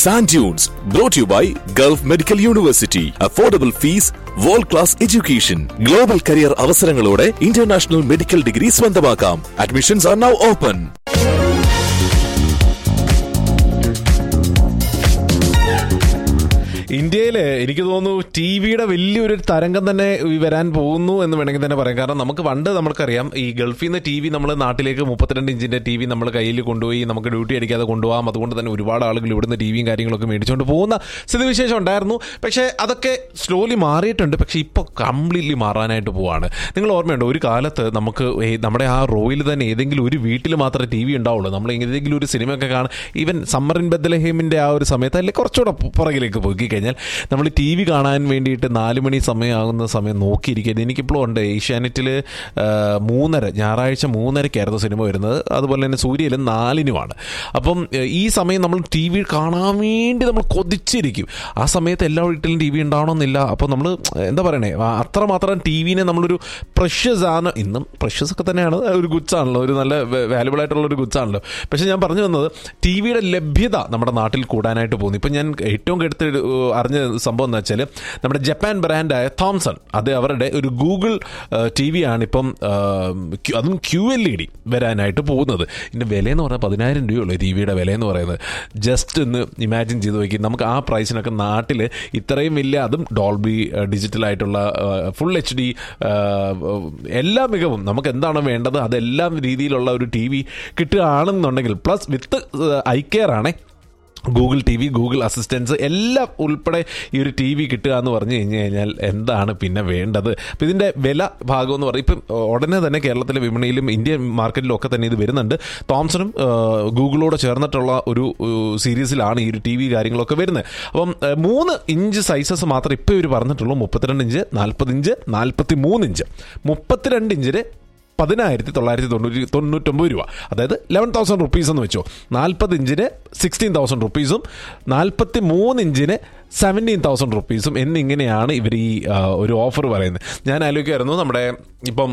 Sand Dunes, brought to you by Gulf Medical University. Affordable fees, world class education. Global career അവസരങ്ങളോടെ international medical degree സ്വന്തമാക്കാം admissions are now open ഇന്ത്യയിൽ എനിക്ക് തോന്നുന്നു T വിയുടെ വലിയൊരു തരംഗം തന്നെ ഈ വരാൻ പോകുന്നു എന്ന് വേണമെങ്കിൽ തന്നെ പറയാം കാരണം നമുക്ക് പണ്ട് നമുക്കറിയാം ഈ ഗൾഫിൽ നിന്ന് ടി വി നമ്മൾ നാട്ടിലേക്ക് മുപ്പത്തിരണ്ട് ഇഞ്ചിന്റെ ടി വി നമ്മൾ കയ്യിൽ കൊണ്ടുപോയി നമുക്ക് ഡ്യൂട്ടി അടിക്കാതെ കൊണ്ടുപോകാം അതുകൊണ്ട് തന്നെ ഒരുപാട് ആളുകൾ ഇവിടുന്ന് ടി വിയും കാര്യങ്ങളൊക്കെ മേടിച്ചുകൊണ്ട് പോകുന്ന സ്ഥിതിവിശേഷം ഉണ്ടായിരുന്നു പക്ഷേ അതൊക്കെ സ്ലോലി മാറിയിട്ടുണ്ട് പക്ഷേ ഇപ്പോൾ കംപ്ലീറ്റ്ലി മാറാനായിട്ട് പോവാണ് നിങ്ങൾ ഓർമ്മയുണ്ടോ ഒരു കാലത്ത് നമുക്ക് ഈ നമ്മുടെ ആ റോയിൽ തന്നെ ഏതെങ്കിലും ഒരു വീട്ടിൽ മാത്രമേ ടി വി ഉണ്ടാവുള്ളൂ നമ്മൾ ഏതെങ്കിലും ഒരു സിനിമയൊക്കെ കാണാൻ ഈവൻ സമ്മർ ഇൻ ബദ്ലഹേമിൻ്റെ ആ ഒരു സമയത്ത് അല്ലെങ്കിൽ കുറച്ചുകൂടെ പുറകിലേക്ക് പോയി കഴിഞ്ഞാൽ നമ്മൾ ടി വി കാണാൻ വേണ്ടിയിട്ട് നാല് മണി സമയമാകുന്ന സമയം നോക്കിയിരിക്കുന്നത് എനിക്കിപ്പോഴും ഉണ്ട് ഏഷ്യാനെറ്റിൽ മൂന്നര ഞായറാഴ്ച മൂന്നരയ്ക്കായിരുന്നു സിനിമ വരുന്നത് അതുപോലെ തന്നെ സൂര്യയിൽ നാലിനുമാണ് അപ്പം ഏഹ്, ഈ സമയം നമ്മൾ ടി വി കാണാൻ വേണ്ടി നമ്മൾ കൊതിച്ചിരിക്കും ആ സമയത്ത് എല്ലാ വീട്ടിലും ടി വി ഉണ്ടാവണമെന്നില്ല അപ്പോൾ നമ്മൾ എന്താ പറയണേ ആ, അത്രമാത്രം ടി വിനെ നമ്മളൊരു പ്രഷ്യസ് ആണ് ഇന്നും പ്രഷ്യസ് ഒക്കെ തന്നെയാണ് ഒരു ഗുഡ്സ് ആണല്ലോ ഒരു നല്ല വാല്യുബിൾ ആയിട്ടുള്ള ഒരു ഗുഡ്സ് ആണല്ലോ പക്ഷേ ഞാൻ പറഞ്ഞു വന്നത് ടി വിയുടെ ലഭ്യത നമ്മുടെ നാട്ടിൽ കൂടാനായിട്ട് പോകുന്നു ഇപ്പം ഞാൻ ഏറ്റവും അടുത്ത് അറിഞ്ഞ സംഭവം എന്ന് വെച്ചാൽ നമ്മുടെ ജപ്പാൻ ബ്രാൻഡായ തോംസൺ അത് അവരുടെ ഒരു ഗൂഗിൾ ടി വി ആണ് ഇപ്പം ആ, ക്യു- അതും ക്യു എൽ ഇ ഡി വരാനായിട്ട് പോകുന്നത് ഇതിൻ്റെ വില എന്ന് പറഞ്ഞാൽ പതിനായിരം രൂപയുള്ളൂ ടി വിയുടെ വില എന്ന് പറയുന്നത് ജസ്റ്റ് ഒന്ന് ഇമാജിൻ ചെയ്ത് നോക്കി നമുക്ക് ആ പ്രൈസിനൊക്കെ നാട്ടിൽ ഇത്രയും വലിയ അതും ഡോൾബി ഡിജിറ്റലായിട്ടുള്ള ഫുൾ എച്ച് ഡി എല്ലാ മികവും നമുക്ക് എന്താണ് വേണ്ടത് അതെല്ലാം രീതിയിലുള്ള ഒരു ടി വി കിട്ടുകയാണെന്നുണ്ടെങ്കിൽ പ്ലസ് വിത്ത് ഐ കെയർ ആണേ Google T V Google assistance എല്ലാം ഉൾപ്പെടെ ഈ ഒരു ടി വി കിട്ടുക എന്ന് പറഞ്ഞു കഴിഞ്ഞു കഴിഞ്ഞാൽ എന്താണ് പിന്നെ വേണ്ടത് അപ്പം ഇതിൻ്റെ വില ഭാഗം എന്ന് പറയും ഇപ്പം ഉടനെ തന്നെ കേരളത്തിലെ വിപണിയിലും ഇന്ത്യൻ മാർക്കറ്റിലും ഒക്കെ തന്നെ ഇത് വരുന്നുണ്ട് തോംസണും ആ, ഗൂഗിളോട് ചേർന്നിട്ടുള്ള ഒരു ഏഹ്, സീരീസിലാണ് ഈ ഒരു ടി വി കാര്യങ്ങളൊക്കെ വരുന്നത് അപ്പം ഏഹ്, മൂന്ന് ഇഞ്ച് സൈസസ് മാത്രമേ ഇപ്പോൾ ഇവർ പറഞ്ഞിട്ടുള്ളൂ മുപ്പത്തിരണ്ട് ഇഞ്ച് നാൽപ്പത് ഇഞ്ച് നാൽപ്പത്തി മൂന്ന് ഇഞ്ച് മുപ്പത്തിരണ്ട് ഇഞ്ചിന് പതിനായിരത്തി തൊള്ളായിരത്തി തൊണ്ണൂറ്റി തൊണ്ണൂറ്റൊമ്പത് രൂപ അതായത് ലെവൻ തൗസൻഡ് റുപ്പീസ് എന്ന് വെച്ചോ നാൽപ്പത് ഇഞ്ചിന് സിക്സ്റ്റീൻ തൗസൻഡ് റുപ്പീസും നാൽപ്പത്തി മൂന്ന് ഇഞ്ചിന് സെവൻറ്റീൻ തൗസൻഡ് റുപ്പീസും എന്നിങ്ങനെയാണ് ഇവർ ഈ ആ, ഒരു ഓഫർ പറയുന്നത് ഞാൻ ആലോചിക്കുമായിരുന്നു നമ്മുടെ ഇപ്പം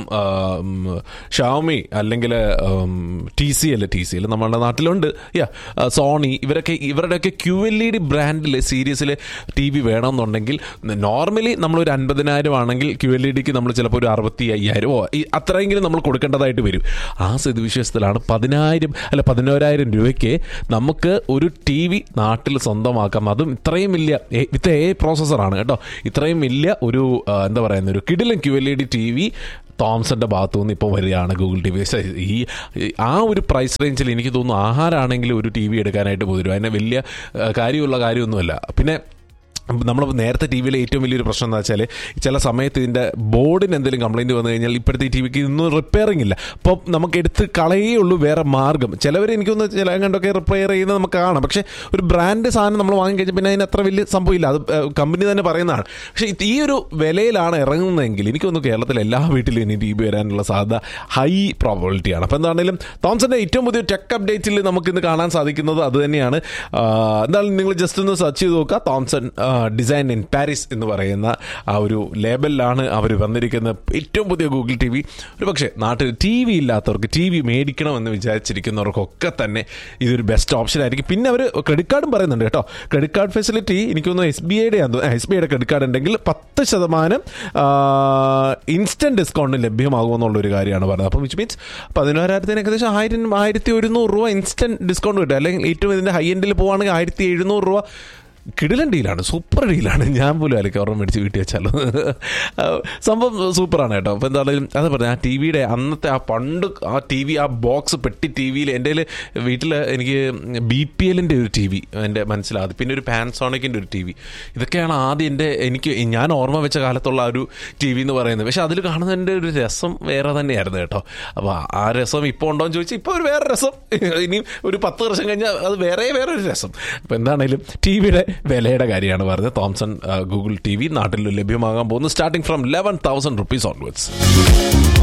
ഷാമി അല്ലെങ്കിൽ T C L T C L നമ്മുടെ നാട്ടിലുണ്ട് യാ സോണി ഇവരൊക്കെ ഇവരുടെയൊക്കെ ക്യു എൽ ഇ ഡി ബ്രാൻഡിൽ സീരീസിൽ ടി വി വേണമെന്നുണ്ടെങ്കിൽ നോർമലി നമ്മളൊരു അൻപതിനായിരം ആണെങ്കിൽ ക്യു എൽ ഇ ഡിക്ക് നമ്മൾ ചിലപ്പോൾ ഒരു അറുപത്തി അയ്യായിരമോ ഈ അത്രയെങ്കിലും നമ്മൾ കൊടുക്കേണ്ടതായിട്ട് വരും ആ സ്ഥിതിവിശേഷത്തിലാണ് പതിനായിരം അല്ല പതിനോരായിരം രൂപയ്ക്ക് നമുക്ക് ഒരു ടി വി നാട്ടിൽ സ്വന്തമാക്കാം അതും ഇത്രയും വലിയ വിത്ത് എ പ്രോസസ്സറാണ് കേട്ടോ ഇത്രയും വലിയ ഒരു ആ, എന്താ പറയുന്ന ഒരു കിടിലൻ Q L E D T V തോംസന്റെ ഭാഗത്തു നിന്ന് ഇപ്പോൾ വരികയാണ് ഗൂഗിൾ ടി വി ഈ ഈ ആ ഒരു പ്രൈസ് റേഞ്ചിൽ എനിക്ക് തോന്നുന്നു ആഹാരമാണെങ്കിലും ഒരു ടി വി എടുക്കാനായിട്ട് പോരും അതിന് വലിയ ആ, കാര്യമുള്ള കാര്യമൊന്നുമല്ല പിന്നെ നമ്മൾ നേരത്തെ ടി വിയിലെ ഏറ്റവും വലിയൊരു പ്രശ്നം എന്താ വെച്ചാൽ ചില സമയത്ത് ഇതിൻ്റെ ബോർഡിന് എന്തെങ്കിലും കംപ്ലൈൻറ്റ് വന്നു കഴിഞ്ഞാൽ ഇപ്പോഴത്തെ ടി വിക്ക് ഇന്നും റിപ്പയറിംഗ് ഇല്ല അപ്പോൾ നമുക്ക് എടുത്ത് കളയേ ഉള്ളൂ വേറെ മാർഗ്ഗം ചിലവർ എനിക്കൊന്ന് ചില കണ്ടൊക്കെ റിപ്പയർ ചെയ്യുന്നത് നമുക്ക് കാണാം പക്ഷേ ഒരു ബ്രാൻഡ് സാധനം നമ്മൾ വാങ്ങി കഴിഞ്ഞാൽ പിന്നെ അതിന് അത്ര വലിയ സംഭവമില്ല അത് കമ്പനി തന്നെ പറയുന്നതാണ് പക്ഷേ ഇത് ഈ ഒരു വിലയിലാണ് ഇറങ്ങുന്നതെങ്കിൽ എനിക്കൊന്ന് കേരളത്തിൽ എല്ലാ വീട്ടിലും ഇനി ടി വി വരാനുള്ള സാധ്യത ഹൈ പ്രോബിലിറ്റിയാണ് അപ്പോൾ എന്താണെങ്കിലും തോംസന്റെ ഏറ്റവും പുതിയ ടെക് അപ്ഡേറ്റിൽ നമുക്ക് ഇന്ന് കാണാൻ സാധിക്കുന്നത് അത് തന്നെയാണ് ആ, എന്തായാലും നിങ്ങൾ ജസ്റ്റ് ഒന്ന് സെർച്ച് ചെയ്ത് നോക്കുക തോംസൺ ഡിസൈൻ ഇൻ പാരീസ് എന്ന് പറയുന്ന ആ ഒരു ലേബലിലാണ് അവർ വന്നിരിക്കുന്ന ഏറ്റവും പുതിയ ഗൂഗിൾ ടി വി ഒരു പക്ഷേ നാട്ടിൽ ടി വി ഇല്ലാത്തവർക്ക് ടി വി മേടിക്കണമെന്ന് വിചാരിച്ചിരിക്കുന്നവർക്കൊക്കെ തന്നെ ഇതൊരു ബെസ്റ്റ് ഓപ്ഷൻ ആയിരിക്കും പിന്നെ അവർ ക്രെഡിറ്റ് കാർഡും പറയുന്നുണ്ട് കേട്ടോ ക്രെഡിറ്റ് കാർഡ് ഫെസിലിറ്റി എനിക്കൊന്ന് എസ് ബി ഐയുടെ എസ് ബി ഐയുടെ ക്രെഡിറ്റ് കാർഡ് ഉണ്ടെങ്കിൽ പത്ത് ശതമാനം ഇൻസ്റ്റന്റ് ഡിസ്കൗണ്ട് ലഭ്യമാകുമെന്നുള്ള ഒരു കാര്യമാണ് പറഞ്ഞത് അപ്പോൾ വിച്ച് മീൻസ് പതിനോരായിരത്തിന് ഏകദേശം ആയിരം ആയിരത്തി ഒരുന്നൂറ് രൂപ ഇൻസ്റ്റന്റ് ഡിസ്കൗണ്ട് കിട്ടും അല്ലെങ്കിൽ ഏറ്റവും ഇതിൻ്റെ ഹൈ എൻഡിൽ പോവുകയാണെങ്കിൽ ആയിരത്തി എഴുന്നൂറ് രൂപ കിടിലൻ ഡീലാണ് സൂപ്പർ ഡീലാണ് ഞാൻ പോലും അല്ലെങ്കിൽ ഓർമ്മ മേടിച്ച് വീട്ടിൽ വെച്ചാലോ സംഭവം സൂപ്പറാണ് കേട്ടോ അപ്പോൾ എന്താണെങ്കിലും അത് പറഞ്ഞു ആ ടി വിയുടെ അന്നത്തെ ആ പണ്ട് ആ ടി വി ആ ബോക്സ് പെട്ടി ടി വിയിൽ എൻ്റെ വീട്ടിൽ എനിക്ക് ബി പി എല്ലിൻ്റെ ഒരു ടി വി എൻ്റെ മനസ്സിലാകും പിന്നെ ഒരു പാൻസോണിക്കിൻ്റെ ഒരു ടി വി ഇതൊക്കെയാണ് ആദ്യം എൻ്റെ എനിക്ക് ഞാൻ ഓർമ്മ വെച്ച കാലത്തുള്ള ആ ഒരു ടി വി എന്ന് പറയുന്നത് പക്ഷെ അതിൽ കാണുന്നതിൻ്റെ ഒരു രസം വേറെ തന്നെയായിരുന്നു കേട്ടോ അപ്പോൾ ആ രസം ഇപ്പോൾ ഉണ്ടോ എന്ന് ചോദിച്ചാൽ ഇപ്പോൾ ഒരു വേറെ രസം ഇനിയും ഒരു പത്ത് വർഷം കഴിഞ്ഞാൽ അത് വേറെ വേറെ ഒരു രസം അപ്പോൾ എന്താണേലും ടി വിയുടെ വിലയുടെ കാര്യമാണ് പറഞ്ഞത് തോംസൺ ഗൂഗിൾ ടി വി നാട്ടിൽ ലഭ്യമാകാൻ പോകുന്നു starting from eleven thousand rupees onwards